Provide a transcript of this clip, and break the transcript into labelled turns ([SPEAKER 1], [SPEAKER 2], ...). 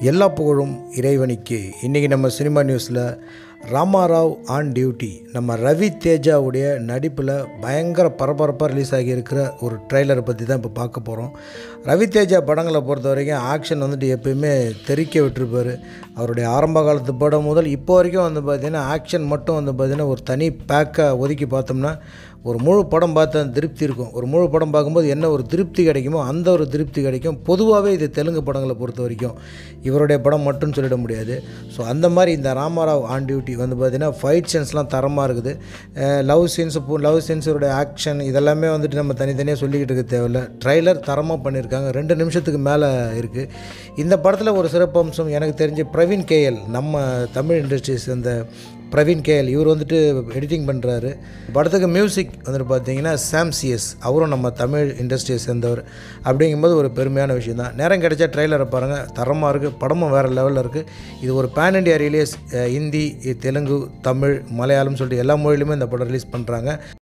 [SPEAKER 1] எல்லா புகழும் இறைவனுக்கு இன்றைக்கி நம்ம சினிமா நியூஸில் ராமாராவ் ஆன் டியூட்டி நம்ம ரவி தேஜாவுடைய நடிப்பில் பயங்கர பரபரப்பாக ரிலீஸ் ஆகியிருக்கிற ஒரு ட்ரெய்லரை பற்றி தான் இப்போ பார்க்க போகிறோம் ரவி தேஜா படங்களை பொறுத்த வரைக்கும் ஆக்ஷன் வந்துட்டு எப்பயுமே தெறிக்க விட்டுருப்பார் அவருடைய ஆரம்ப காலத்து படம் முதல் இப்போ வரைக்கும் வந்து பார்த்திங்கன்னா ஆக்ஷன் மட்டும் வந்து பார்த்திங்கன்னா ஒரு தனி பேக்காக ஒதுக்கி பார்த்தோம்னா ஒரு முழு படம் பார்த்தா திருப்தி இருக்கும் ஒரு முழு படம் பார்க்கும்போது என்ன ஒரு திருப்தி கிடைக்குமோ அந்த ஒரு திருப்தி கிடைக்கும் பொதுவாகவே இது தெலுங்கு படங்களை பொறுத்த வரைக்கும் இவருடைய படம் மட்டும் சொல்லிட முடியாது ஸோ அந்த மாதிரி இந்த ராமாராவ் ஆன் டியூட்டி வந்து பார்த்திங்கன்னா ஃபைட் சீன்ஸ்லாம் தரமாக இருக்குது லவ் சீன்ஸ் லவ் சீன்ஸோடைய ஆக்ஷன் இதெல்லாமே வந்துட்டு நம்ம தனித்தனியாக சொல்லிக்கிட்டு இருக்க தேவையில்ல ட்ரைலர் தரமாக பண்ணியிருக்காங்க ரெண்டு நிமிஷத்துக்கு மேலே இருக்குது இந்த படத்தில் ஒரு சிறப்பு அம்சம் எனக்கு தெரிஞ்சு பிரவீன் கேஎல் நம்ம தமிழ் இண்டஸ்ட்ரீஸ் அந்த பிரவீன் கேஎல் இவர் வந்துட்டு எடிட்டிங் பண்ணுறாரு படத்துக்கு மியூசிக் வந்துட்டு பார்த்தீங்கன்னா சாம்சியஸ் அவரும் நம்ம தமிழ் இண்டஸ்ட்ரியை சேர்ந்தவர் அப்படிங்கும்போது ஒரு பெருமையான விஷயம் தான் நேரம் கிடைச்சா ட்ரெய்லரை பாருங்கள் தரமாக இருக்குது படமும் வேறு லெவலில் இருக்குது இது ஒரு pan India release Hindi Telugu Tamil Malayalam சொல்லிட்டு எல்லா மொழியிலுமே இந்த படம் ரிலீஸ் பண்ணுறாங்க